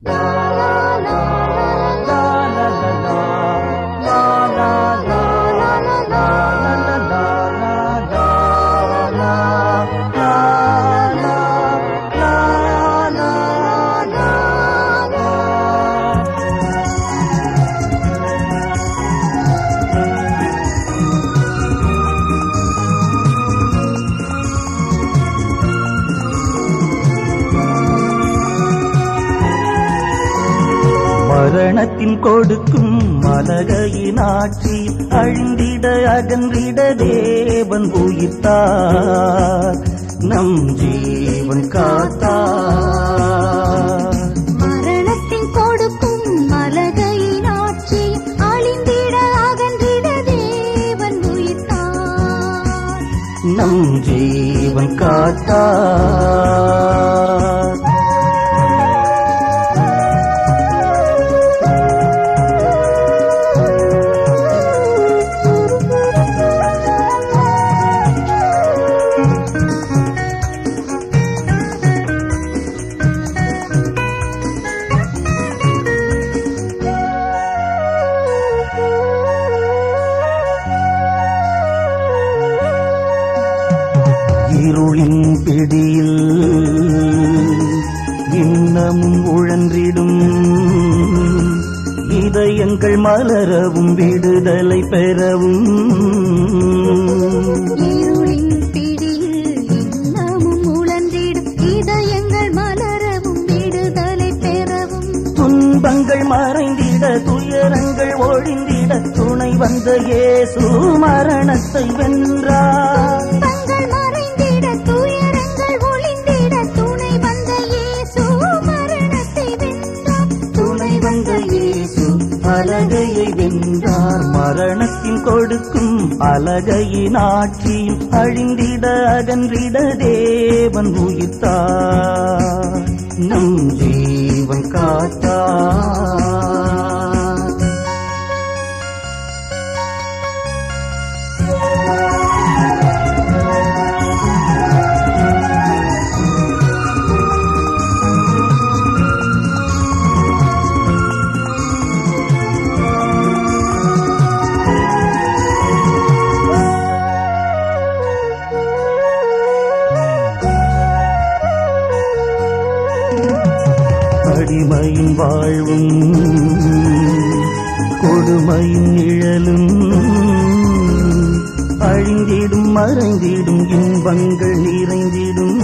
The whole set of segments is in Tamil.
மரணத்தின் கொடுக்கும் மலகையின் ஆட்சி அழிந்திட அகன்றிட தேவன் உயிர்த்தார் நம் ஜீவன் காத்தார் மரணத்தின் கொடுக்கும் மலகையின் ஆட்சி அழிந்திட அகன்றிட தேவன் உயிர்த்தார் நம் ஜீவன் காத்தார் இருளின் பிடியில் இன்னமும் உழன்றிடும் இதயங்கள் மலரவும் விடுதலை பெறவும் இருளின் பிடியில் இன்னமும் உழன்றிடும் இதயங்கள் மலரவும் விடுதலை பெறவும் துன்பங்கள் மறைந்திட துயரங்கள் ஒழிந்திட துணை வந்த இயேசு மரணத்தை வென்றார் துன்பங்கள் மறைந்திட துயரங்கள் ஒளிந்திட துணை வந்த இயேசு மரணத்தை வென்றார் துணை வந்த இயேசு அலகையை வென்றார் மரணத்தின் கொடுக்கும் அலகையின் ஆட்சியும் அழிந்திட அகன்றிட தேவன் உயிர்த்தார் நம் ஜீவன் காத்தார் அடிமையின் வாழ்வும் கொடுமையின் நிழலும் அழிந்திடும் மறைந்திடும் இன்பங்கள் நிறைந்திடும்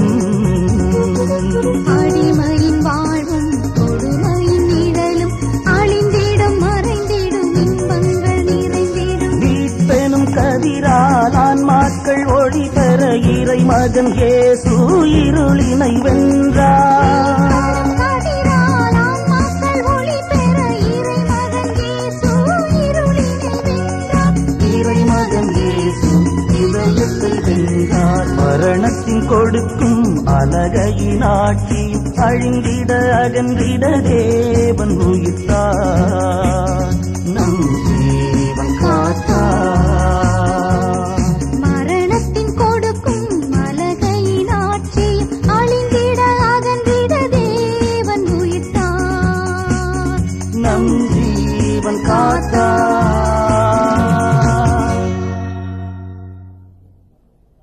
அடிமையின் வாழ்வும் கொடுமையின் நிழலும் அழிந்திடும் மறைந்திடும் இன்பங்கள் நிறைந்திடும் மீட்பெனும் கதிரால் ஆன்மாக்கள் ஒளி பெற இறை மகன் இயேசு இருளினை வென்றார் கதிரால் ஆன்மாக்கள் ஒளி பெற இறைமகன் இயேசு இருளினை வென்றார். இறைமகன் இயேசு இதயத்தை வென்றார் மரணத்தின் கொடுக்கும் அலகையின் ஆட்சி அழிந்திட அகன்றிட தேவன் உயிர்த்தார் நம்